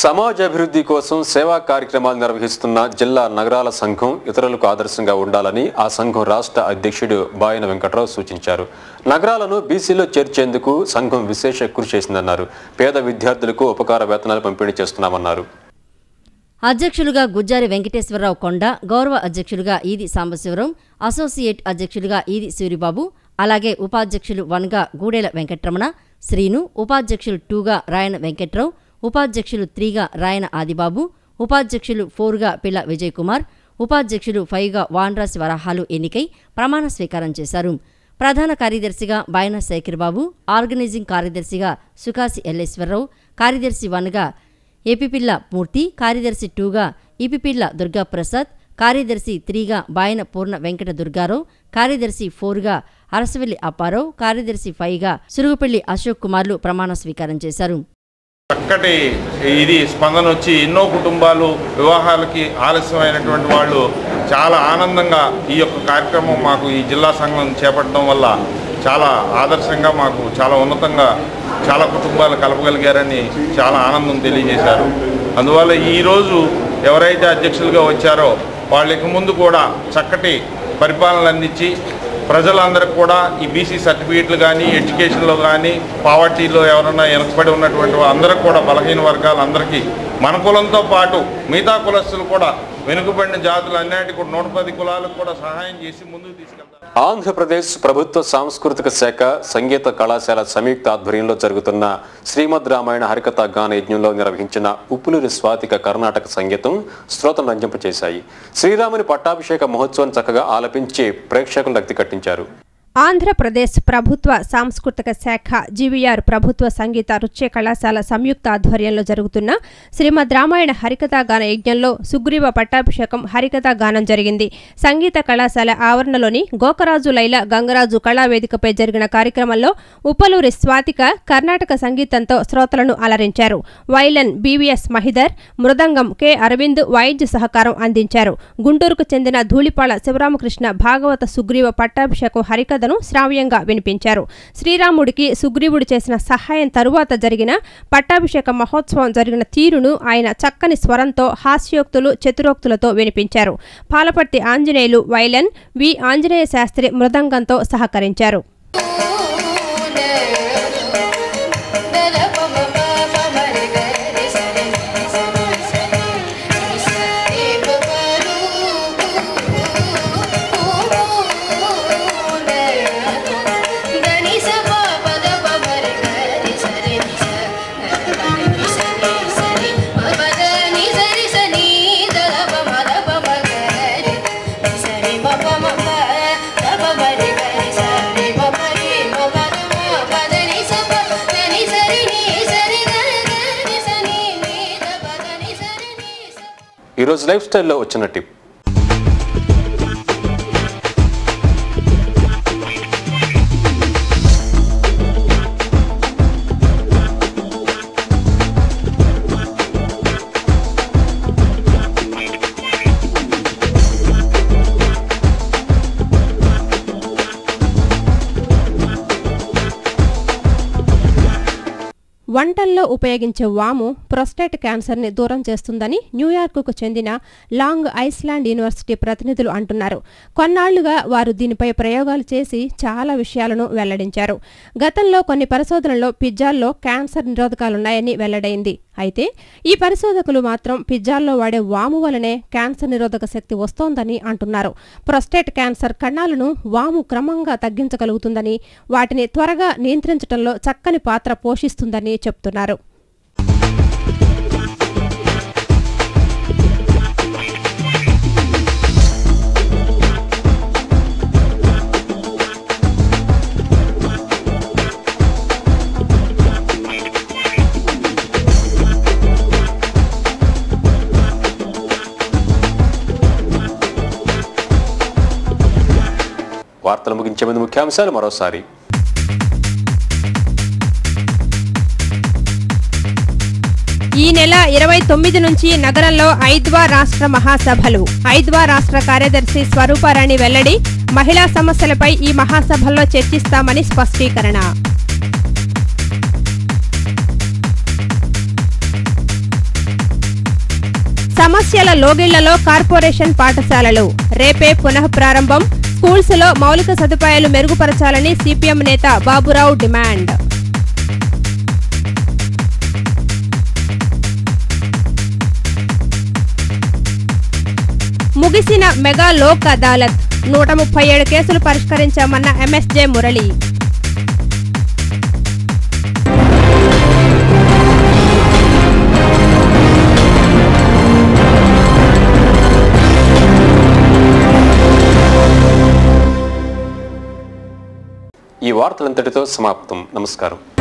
సమాజాభివృద్ధి కోసం సేవా కార్యక్రమాలు నిర్వహిస్తున్న జిల్లా నగరాల సంఘం ఇతరులకు ఆదర్శంగా ఉండాలని ఆ సంఘం రాష్ట్ర అధ్యక్షుడు బాయన వెంకట్రావు సూచించారు నగరాలను బీసీలో చేర్చేందుకు సంఘం విశేష కృషి చేసిందన్నారు పేద విద్యార్థులకు ఉపకార వేతనాలు పంపిణీ చేస్తున్నామన్నారు అధ్యక్షులుగా గుజ్జారి వెంకటేశ్వరరావు కొండ గౌరవ అధ్యక్షులుగా ఈది సాంబశివరావు అసోసియేట్ అధ్యక్షులుగా ఈది సూరిబాబు అలాగే ఉపాధ్యక్షులు వన్గా గూడేల వెంకట్రమణ శ్రీను ఉపాధ్యక్షులు టూగా రాయన వెంకట్రావు ఉపాధ్యక్షులు త్రీగా రాయన ఆదిబాబు ఉపాధ్యక్షులు ఫోర్గా పిల్ల విజయ్ కుమార్ ఉపాధ్యక్షులు ఫైవ్గా వాన్రాసి వరాహాలు ఎన్నికై ప్రమాణ స్వీకారం చేశారు ప్రధాన కార్యదర్శిగా బాయన శేఖర్బాబు ఆర్గనైజింగ్ కార్యదర్శిగా సుకాసి ఎల్లేశ్వరరావు కార్యదర్శి వన్గా ఏపీపిల్ల మూర్తి కార్యదర్శి టూగా ఈపీపిల్ల దుర్గాప్రసాద్ కార్యదర్శి త్రీగా బాయన పూర్ణ వెంకట దుర్గారావు కార్యదర్శి ఫోర్గా అరసవెల్లి అప్పారావు కార్యదర్శి ఫైవ్గా సురుగుపల్లి అశోక్ కుమార్లు ప్రమాణ స్వీకారం చేశారు చక్కటి ఇది స్పందన వచ్చి ఎన్నో కుటుంబాలు వివాహాలకి ఆలస్యమైనటువంటి వాళ్ళు చాలా ఆనందంగా ఈ యొక్క కార్యక్రమం మాకు ఈ జిల్లా సంఘం చేపట్టడం వల్ల చాలా ఆదర్శంగా మాకు చాలా ఉన్నతంగా చాలా కుటుంబాలు కలపగలిగారని చాలా ఆనందం తెలియజేశారు అందువల్ల ఈరోజు ఎవరైతే అధ్యక్షులుగా వచ్చారో వాళ్ళకి ముందు కూడా చక్కటి పరిపాలన అందించి ప్రజలందరికీ కూడా ఈ బీసీ సర్టిఫికేట్లు కానీ ఎడ్యుకేషన్లో కానీ పావర్టీలో ఎవరన్నా వెనకబడి ఉన్నటువంటి అందరికి కూడా బలహీన వర్గాలందరికీ మన కులంతో పాటు మిగతా కులస్తులు కూడా వెనుకబడిన జాతులు అన్నిటికీ కూడా నూట పది కులాలకు కూడా సహాయం చేసి ముందుకు తీసుకెళ్తారు ఆంధ్రప్రదేశ్ ప్రభుత్వ సాంస్కృతిక శాఖ సంగీత కళాశాల సంయుక్త ఆధ్వర్యంలో జరుగుతున్న శ్రీమద్ రామాయణ హరికథ గాన యజ్ఞంలో నిర్వహించిన ఉప్పులూరి స్వాతిక కర్ణాటక సంగీతం శ్రోతను రంజింపచేశాయి శ్రీరాముని పట్టాభిషేక మహోత్సవం చక్కగా ఆలపించి ప్రేక్షకులు రక్తి కట్టించారు ఆంధ్రప్రదేశ్ ప్రభుత్వ సాంస్కృతిక శాఖ జీవీఆర్ ప్రభుత్వ సంగీత నృత్య కళాశాల సంయుక్త ఆధ్వర్యంలో జరుగుతున్న శ్రీమద్ రామాయణ హరికథా గాన యజ్ఞంలో సుగ్రీవ పట్టాభిషేకం హరికథా గానం జరిగింది సంగీత కళాశాల ఆవరణలోని గోకరాజు లైల గంగరాజు కళావేదికపై జరిగిన కార్యక్రమంలో ఉప్పలూరి స్వాతిక కర్ణాటక సంగీతంతో శ్రోతలను అలరించారు వైలన్ బీవీఎస్ మహిదర్ మృదంగం కె అరవింద్ వాయిద్య సహకారం అందించారు గుంటూరుకు చెందిన ధూళిపాళ శివరామకృష్ణ భాగవత సుగ్రీవ పట్టాభిషేకం హరికథను శ్రావ్యంగా వినిపించారు శ్రీరాముడికి సుగ్రీవుడు చేసిన సహాయం తరువాత జరిగిన పట్టాభిషేక మహోత్సవం జరిగిన తీరును ఆయన చక్కని స్వరంతో హాస్యోక్తులు చతురోక్తులతో వినిపించారు పాలపర్తి ఆంజనేయులు వైలన్ వి ఆంజనేయ శాస్త్రి మృదంగంతో సహకరించారు ఈరోజు లైఫ్ స్టైల్లో వచ్చిన టిప్ వంటల్లో ఉపయోగించే వాము ప్రొస్టేట్ క్యాన్సర్ని దూరం చేస్తుందని న్యూయార్క్కు చెందిన లాంగ్ ఐస్లాండ్ యూనివర్సిటీ ప్రతినిధులు అంటున్నారు కొన్నాళ్లుగా వారు దీనిపై ప్రయోగాలు చేసి చాలా విషయాలను వెల్లడించారు గతంలో కొన్ని పరిశోధనల్లో పిజ్జాల్లో క్యాన్సర్ నిరోధకాలున్నాయని వెల్లడైంది అయితే ఈ పరిశోధకులు మాత్రం పిజ్జాల్లో వాడే వాము వలనే క్యాన్సర్ నిరోధక శక్తి వస్తోందని అంటున్నారు ప్రొస్టేట్ క్యాన్సర్ కణాలను వాము క్రమంగా తగ్గించగలుగుతుందని వాటిని త్వరగా నియంత్రించడంలో చక్కని పాత్ర పోషిస్తుందని చెప్తున్నారు వార్తలు ముగించే ముందు ముఖ్యాంశాలు మరోసారి ఈ నెల ఇరవై తొమ్మిది నుంచి నగరంలో ఐద్వా రాష్ట్ర మహాసభలు ఐద్వా రాష్ట్ర కార్యదర్శి స్వరూపారాణి వెల్లడి మహిళా సమస్యలపై ఈ మహాసభల్లో చర్చిస్తామని స్పష్టీకరణ సమస్యల లోగిళ్లలో కార్పొరేషన్ పాఠశాలలు రేపే పునః ప్రారంభం స్కూల్స్ లో మౌలిక సదుపాయాలు మెరుగుపరచాలని సిపిఎం నేత బాబురావు డిమాండ్ ముగిసిన మెగా లోక్ అదాలత్ నూట ముప్పై ఏడు కేసులు పరిష్కరించామన్న ఎంఎస్జే మురళి ఈ వార్తలంతటితో సమాప్తం నమస్కారం